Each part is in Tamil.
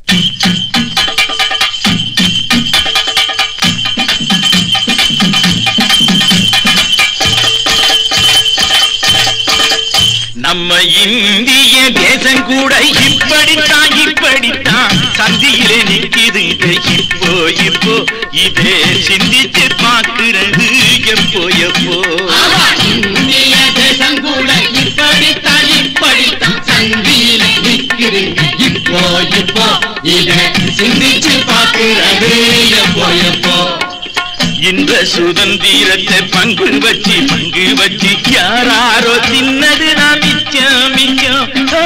நம்ம இந்திய தேசம் கூட இப்படித்தான் இப்படித்தான் சந்தியிலே நிக்குதுங்க இப்போ இப்போ இதே சிந்திச்சு பார்க்கிறது எப்போ எப்போ ஆமா, இந்திய தேசம் கூட இப்படித்தான் இப்படித்தான் சந்தியில நிற்கிறீங்க இப்போ இப்போ இத சிந்திச்சு பார்க்கிறது எப்போ எப்போ இந்த சுதந்திரத்தை பங்கு வச்சு பங்கு வச்சு யாராரோ தின்னது நான் மிச்சம் மிச்சம்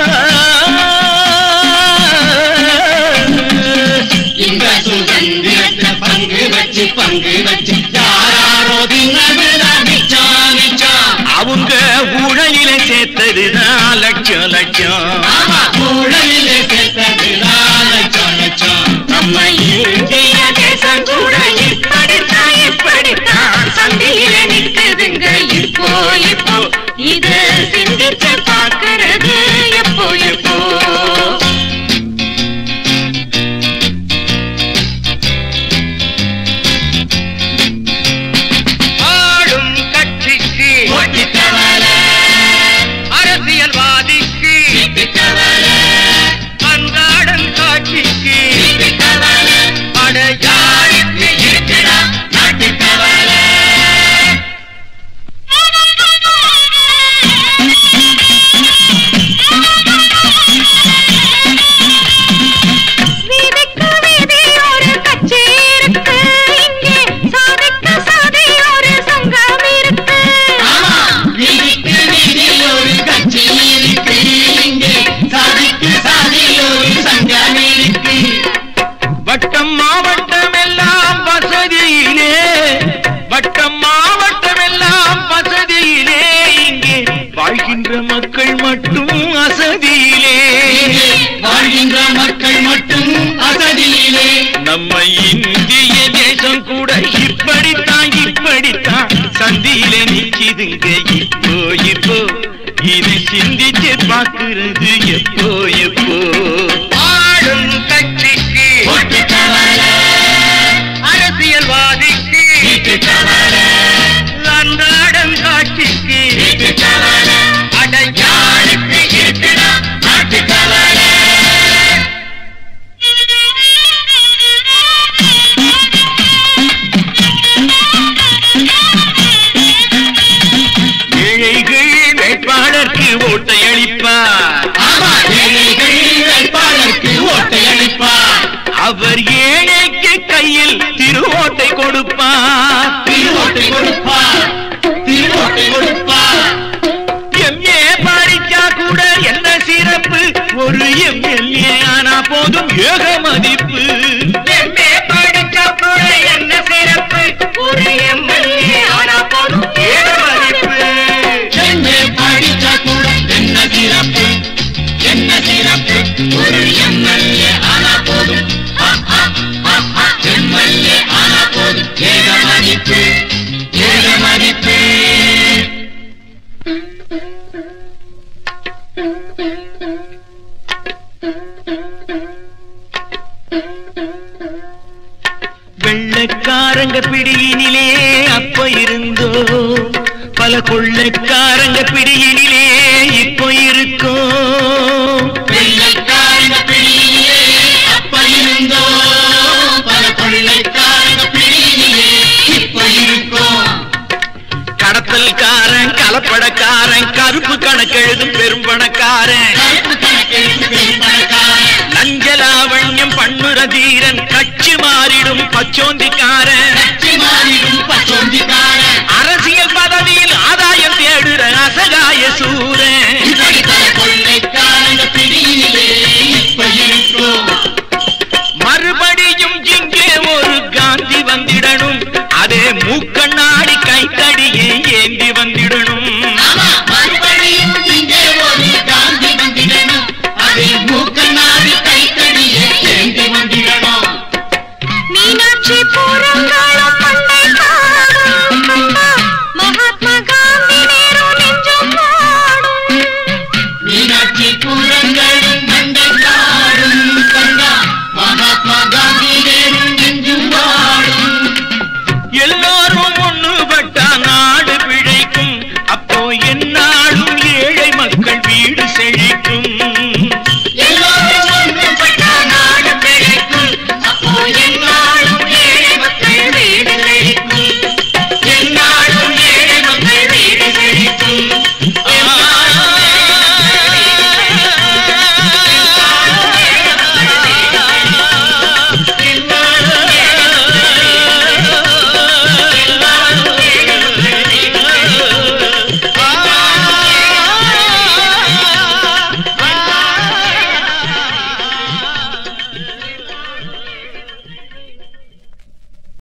இந்த சுதந்திரத்தை பங்கு வச்சு பங்கு வச்சு யாராரோ தின்னதுதான் மிச்சம் மிச்சம் அவங்க ஊழலில சேர்த்ததுதான் லட்சம் லட்சம் ஆமா ஊழலிலே சேர்த்ததுதான் லட்சம் லட்சம் நம்ம இந்திய தேசம் கூட இப்படித்தான் இப்படித்தான் சந்தியில நிக்குதுங்க இப்போ இப்போ இது சிந்திச்சு பார்க்கிறது எப்போ எப்போ ஆளும் கட்சிக்கு ஓட்டித்தவளை அரசியல்வாதிக்கு வீட்டுத்தவளை அன்றாடம் காட்சிக்கு வீட்டுத்தவளை அடையாளுக்கு இருக்குடா நாட்டுத்தவளை வீதிக்கு வீதி ஒரு கட்சி இருக்கு இங்கே சாதிக்கு சாதி ஒரு சங்கம் இருக்கு ஆமா வீதிக்கு வீதி ஒரு கட்சி இருக்கு இங்கே சாதிக்கு சாதி ஒரு சங்கம் இருக்கு வட்டம் மாவட்டம் எல்லாம் வசதியிலே வட்டம் மாவட்டம் எல்லாம் வசதியிலே இங்கே வாழ்கின்ற மக்கள் மட்டும் அசதியிலே இங்கே வாழ்கின்ற மக்கள் மட்டும் அசதியிலே நம்ம இந்திய தேசம் கூட இப்படித்தான் இப்படித்தான் சந்தியில நிக்குதுங்க இப்போ இப்போ இதை சிந்திச்சு பார்க்கிறது எப்போ எப்போ ஆளும் கட்சிக்கு ஓட்டுத்தவளை அரசியல்வாதிக்கு வீட்டுத்தவளை அன்றாடம் காட்சிக்கு வீட்டுத்தவளை அடையாளுக்கு இருக்குடா நாட்டுத்தவளை ஏழைகள் வேட்பாளருக்கு ஓட்டை அளிப்பார் ஆமா ஏழைகள் வேட்பாளருக்கு ஓட்டை அளிப்பார் அவர் ஏழைக்கு கையில் திருவோட்டை கொடுப்பார் திருவோட்டை கொடுப்பார் திருவோட்டை கொடுப்பார் எம்ஏ படிச்சா கூட என்ன சிறப்பு ஒரு எம்எல்ஏ ஆனா போதும் ஏக மதிப்பு எம்ஏ படிச்சா கூட என்ன சிறப்பு ஒரு எம்எல்ஏ ஆனா போதும் ஏக மதிப்பு எம்ஏ படிச்சா கூட என்ன சிறப்பு என்ன சிறப்பு ஒரு எம்எல்ஏ ஆனா போதும் எம்எல்ஏ ஆனா போதும் ஏக மதிப்பு ஏக மதிப்பு வெள்ளக்காரங்க பிடியினிலே அப்ப இருந்தோ பல கொள்ளைக்காரங்க பிடியினிலே இப்போ இருக்கோ வெள்ளைக்காரங்க பிடியிலே அப்ப இருந்தோ பல கொள்ளைக்காரங்க பிடியிலே இப்ப இருக்கோம் கடத்தல்காரன் கலப்படக்காரன் கருப்பு கணக்கெழுதும் பெரும்பணக்காரன் கருப்பு கணக்கெடுத்து பெரும்பணக்காரன் லஞ்சலாவண்யம் பண்ணுற தீரன் கட்சி மாறிடும் பச்சோந்திக்காரன்